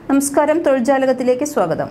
നമസ്കാരം തൊഴിൽജാലകത്തിലേക്ക് സ്വാഗതം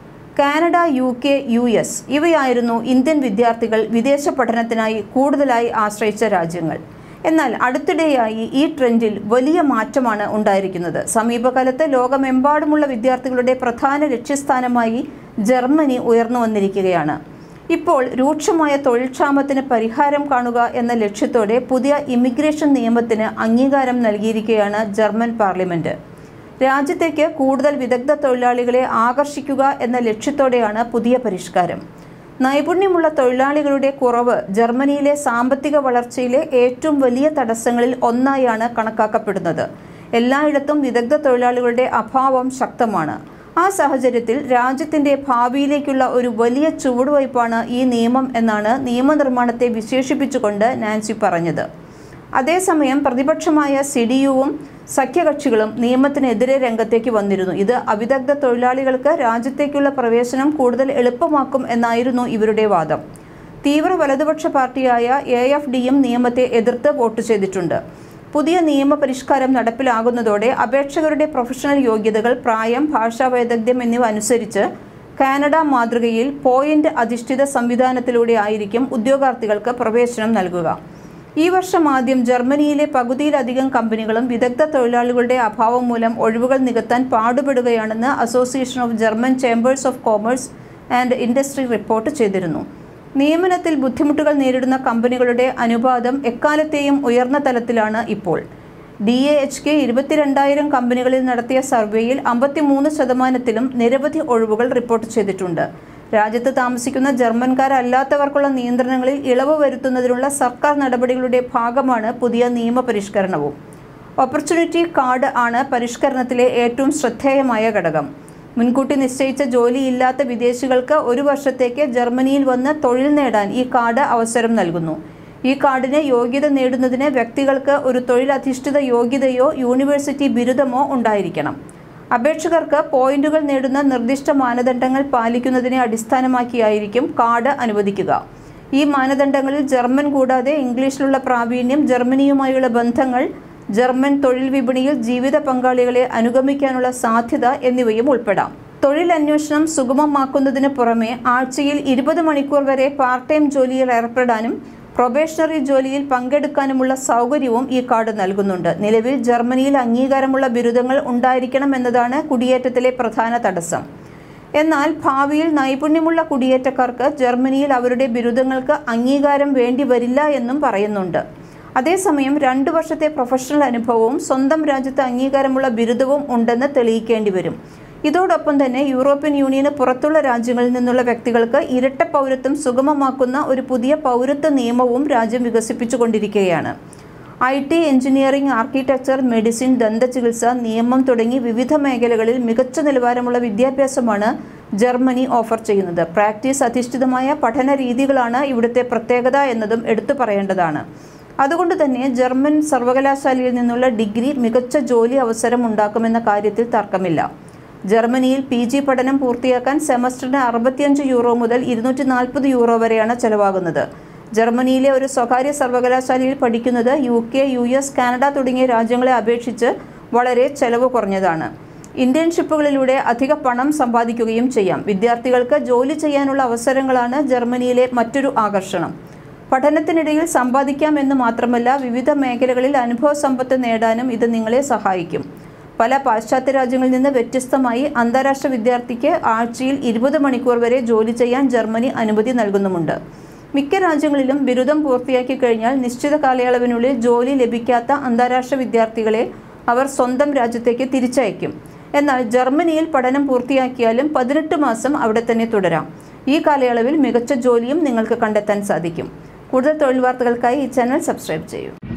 Canada U K U S ഇവയായിരുന്നു ഇന്ത്യൻ വിദ്യാർത്ഥികൾ വിദേശ പഠനത്തിനായി കൂടുതലായി ആശ്രയിച്ച രാജ്യങ്ങൾ എന്നാൽ അടുത്തിടെയായി ഈ ട്രെൻഡിൽ വലിയ മാറ്റമാണ് ഉണ്ടായിരിക്കുന്നത് സമീപകാലത്ത് ലോകമെമ്പാടുമുള്ള വിദ്യാർത്ഥികളുടെ പ്രധാന ലക്ഷ്യസ്ഥാനമായി ജർമ്മനി ഉയർന്നു വന്നിരിക്കുകയാണ് ഇപ്പോൾ രൂക്ഷമായ തൊഴിൽക്ഷാമത്തിന് പരിഹാരം കാണുക എന്ന ലക്ഷ്യത്തോടെ പുതിയ ഇമിഗ്രേഷൻ നിയമത്തിന് അംഗീകാരം നൽകിയിരിക്കുകയാണ് ജർമ്മൻ പാർലമെന്റ് രാജ്യത്തേക്ക് കൂടുതൽ വിദഗ്ധ തൊഴിലാളികളെ ആകർഷിക്കുക എന്ന ലക്ഷ്യത്തോടെയാണ് പുതിയ പരിഷ്കാരം നൈപുണ്യമുള്ള തൊഴിലാളികളുടെ കുറവ് ജർമ്മനിയിലെ സാമ്പത്തിക വളർച്ചയിലെ ഏറ്റവും വലിയ തടസ്സങ്ങളിൽ ഒന്നായാണ് കണക്കാക്കപ്പെടുന്നത് എല്ലായിടത്തും വിദഗ്ധ തൊഴിലാളികളുടെ അഭാവം ശക്തമാണ് ആ സാഹചര്യത്തിൽ രാജ്യത്തിന്റെ ഭാവിയിലേക്കുള്ള ഒരു വലിയ ചുവടുവയ്പ്പാണ് ഈ നിയമം എന്നാണ് നിയമനിർമ്മാണത്തെ വിശേഷിപ്പിച്ചുകൊണ്ട് നാൻസി പറഞ്ഞത് അതേസമയം പ്രതിപക്ഷമായ സിഡിയുവും സഖ്യകക്ഷികളും നിയമത്തിനെതിരെ രംഗത്തേക്ക് വന്നിരുന്നു ഇത് അവിദഗ്ധ തൊഴിലാളികൾക്ക് രാജ്യത്തേക്കുള്ള പ്രവേശനം കൂടുതൽ എളുപ്പമാക്കും എന്നായിരുന്നു ഇവരുടെ വാദം തീവ്ര വലതുപക്ഷ പാർട്ടിയായ എ എഫ് ഡിയും നിയമത്തെ എതിർത്ത് വോട്ട് ചെയ്തിട്ടുണ്ട് പുതിയ നിയമപരിഷ്കാരം നടപ്പിലാകുന്നതോടെ അപേക്ഷകരുടെ പ്രൊഫഷണൽ യോഗ്യതകൾ പ്രായം ഭാഷാ വൈദഗ്ധ്യം എന്നിവ അനുസരിച്ച് കാനഡ മാതൃകയിൽ പോയിന്റ് അധിഷ്ഠിത സംവിധാനത്തിലൂടെ ആയിരിക്കും ഉദ്യോഗാർത്ഥികൾക്ക് പ്രവേശനം നൽകുക ഈ വർഷം ആദ്യം ജർമ്മനിയിലെ പകുതിയിലധികം കമ്പനികളും വിദഗ്ധ തൊഴിലാളികളുടെ അഭാവം മൂലം ഒഴിവുകൾ നികത്താൻ പാടുപെടുകയാണെന്ന് Association of German Chambers of Commerce and Industry report ചെയ്തിരുന്നു നിയമനത്തിൽ ബുദ്ധിമുട്ടുകൾ നേരിടുന്ന കമ്പനികളുടെ അനുപാതം എക്കാലത്തെയും ഉയർന്ന തലത്തിലാണ് ഇപ്പോൾ ഡി എ എച്ച് കെ ഇരുപത്തിരണ്ടായിരം കമ്പനികളിൽ നടത്തിയ സർവേയിൽ അമ്പത്തിമൂന്ന് ശതമാനത്തിലും നിരവധി ഒഴിവുകൾ റിപ്പോർട്ട് ചെയ്തിട്ടുണ്ട് രാജ്യത്ത് താമസിക്കുന്ന ജർമ്മൻകാരല്ലാത്തവർക്കുള്ള നിയന്ത്രണങ്ങളിൽ ഇളവ് വരുത്തുന്നതിനുള്ള സർക്കാർ നടപടികളുടെ ഭാഗമാണ് പുതിയ നിയമപരിഷ്കരണവും ഓപ്പർച്യൂണിറ്റി കാർഡ് ആണ് പരിഷ്കരണത്തിലെ ഏറ്റവും ശ്രദ്ധേയമായ ഘടകം മുൻകൂട്ടി നിശ്ചയിച്ച ജോലിയില്ലാത്ത വിദേശികൾക്ക് ഒരു വർഷത്തേക്ക് ജർമ്മനിയിൽ വന്ന് തൊഴിൽ നേടാൻ ഈ കാർഡ് അവസരം നൽകുന്നു ഈ കാർഡിന് യോഗ്യത നേടുന്നതിന് വ്യക്തികൾക്ക് ഒരു തൊഴിലധിഷ്ഠിത യോഗ്യതയോ യൂണിവേഴ്സിറ്റി ബിരുദമോ ഉണ്ടായിരിക്കണം അപേക്ഷകർക്ക് പോയിന്റുകൾ നേടുന്ന നിർദ്ദിഷ്ട മാനദണ്ഡങ്ങൾ പാലിക്കുന്നതിനെ അടിസ്ഥാനമാക്കിയായിരിക്കും കാർഡ് അനുവദിക്കുക ഈ മാനദണ്ഡങ്ങളിൽ ജർമ്മൻ കൂടാതെ ഇംഗ്ലീഷിലുള്ള പ്രാവീണ്യം ജർമ്മനിയുമായുള്ള ബന്ധങ്ങൾ ജർമ്മൻ തൊഴിൽ വിപണിയിൽ ജീവിത പങ്കാളികളെ അനുഗമിക്കാനുള്ള സാധ്യത എന്നിവയും ഉൾപ്പെടാം തൊഴിൽ അന്വേഷണം സുഗമമാക്കുന്നതിന് പുറമെ ആഴ്ചയിൽ ഇരുപത് മണിക്കൂർ വരെ പാർട്ട് ടൈം ജോലിയിൽ ഏർപ്പെടാനും പ്രൊബേഷണറി ജോലിയിൽ പങ്കെടുക്കാനുമുള്ള സൗകര്യവും ഈ കാർഡ് നൽകുന്നുണ്ട് നിലവിൽ ജർമ്മനിയിൽ അംഗീകാരമുള്ള ബിരുദങ്ങൾ ഉണ്ടായിരിക്കണം എന്നതാണ് കുടിയേറ്റത്തിലെ പ്രധാന തടസ്സം എന്നാൽ ഭാവിയിൽ നൈപുണ്യമുള്ള കുടിയേറ്റക്കാർക്ക് ജർമ്മനിയിൽ അവരുടെ ബിരുദങ്ങൾക്ക് അംഗീകാരം വേണ്ടി വരില്ല എന്നും പറയുന്നുണ്ട് അതേസമയം രണ്ടു വർഷത്തെ പ്രൊഫഷണൽ അനുഭവവും സ്വന്തം രാജ്യത്ത് അംഗീകാരമുള്ള ബിരുദവും ഉണ്ടെന്ന് തെളിയിക്കേണ്ടി വരും ഇതോടൊപ്പം തന്നെ യൂറോപ്യൻ യൂണിയന് പുറത്തുള്ള രാജ്യങ്ങളിൽ നിന്നുള്ള വ്യക്തികൾക്ക് ഇരട്ട പൗരത്വം സുഗമമാക്കുന്ന ഒരു പുതിയ പൗരത്വ നിയമവും രാജ്യം വികസിപ്പിച്ചുകൊണ്ടിരിക്കുകയാണ് I T engineering architecture medicine ദന്തചികിത്സ നിയമം തുടങ്ങി വിവിധ മേഖലകളിൽ മികച്ച നിലവാരമുള്ള വിദ്യാഭ്യാസമാണ് ജർമ്മനി ഓഫർ ചെയ്യുന്നത് പ്രാക്ടീസ് അധിഷ്ഠിതമായ പഠന രീതികളാണ് ഇവിടുത്തെ പ്രത്യേകത എന്നതും എടുത്തു പറയേണ്ടതാണ് അതുകൊണ്ട് തന്നെ ജർമ്മൻ സർവകലാശാലയിൽ നിന്നുള്ള ഡിഗ്രി മികച്ച ജോലി അവസരം ഉണ്ടാക്കുമെന്ന കാര്യത്തിൽ തർക്കമില്ല ജർമ്മനിയിൽ പി ജി പഠനം പൂർത്തിയാക്കാൻ സെമസ്റ്ററിന് അറുപത്തിയഞ്ച് യൂറോ മുതൽ ഇരുന്നൂറ്റി നാൽപ്പത് യൂറോ വരെയാണ് ചെലവാകുന്നത് ജർമ്മനിയിലെ ഒരു സ്വകാര്യ സർവകലാശാലയിൽ പഠിക്കുന്നത് U K U S Canada തുടങ്ങിയ രാജ്യങ്ങളെ അപേക്ഷിച്ച് വളരെ ചെലവ് കുറഞ്ഞതാണ് ഇന്റേൺഷിപ്പുകളിലൂടെ അധിക പണം സമ്പാദിക്കുകയും ചെയ്യാം വിദ്യാർത്ഥികൾക്ക് ജോലി ചെയ്യാനുള്ള അവസരങ്ങളാണ് ജർമ്മനിയിലെ മറ്റൊരു ആകർഷണം പഠനത്തിനിടയിൽ സമ്പാദിക്കാം എന്ന് മാത്രമല്ല വിവിധ മേഖലകളിൽ അനുഭവ സമ്പത്ത് നേടാനും ഇത് നിങ്ങളെ സഹായിക്കും പല പാശ്ചാത്യ രാജ്യങ്ങളിൽ നിന്ന് വ്യത്യസ്തമായി അന്താരാഷ്ട്ര വിദ്യാർത്ഥിക്ക് ആഴ്ചയിൽ ഇരുപത് മണിക്കൂർ വരെ ജോലി ചെയ്യാൻ ജർമ്മനി അനുമതി നൽകുന്നുമുണ്ട് മിക്ക രാജ്യങ്ങളിലും ബിരുദം പൂർത്തിയാക്കി കഴിഞ്ഞാൽ നിശ്ചിത കാലയളവിനുള്ളിൽ ജോലി ലഭിക്കാത്ത അന്താരാഷ്ട്ര വിദ്യാർത്ഥികളെ അവർ സ്വന്തം രാജ്യത്തേക്ക് തിരിച്ചയക്കും എന്നാൽ ജർമ്മനിയിൽ പഠനം പൂർത്തിയാക്കിയാലും പതിനെട്ട് മാസം അവിടെ തന്നെ തുടരാം ഈ കാലയളവിൽ മികച്ച ജോലിയും നിങ്ങൾക്ക് കണ്ടെത്താൻ സാധിക്കും കൂടുതൽ തൊഴിൽ വാർത്തകൾക്കായി ഈ ചാനൽ സബ്സ്ക്രൈബ് ചെയ്യൂ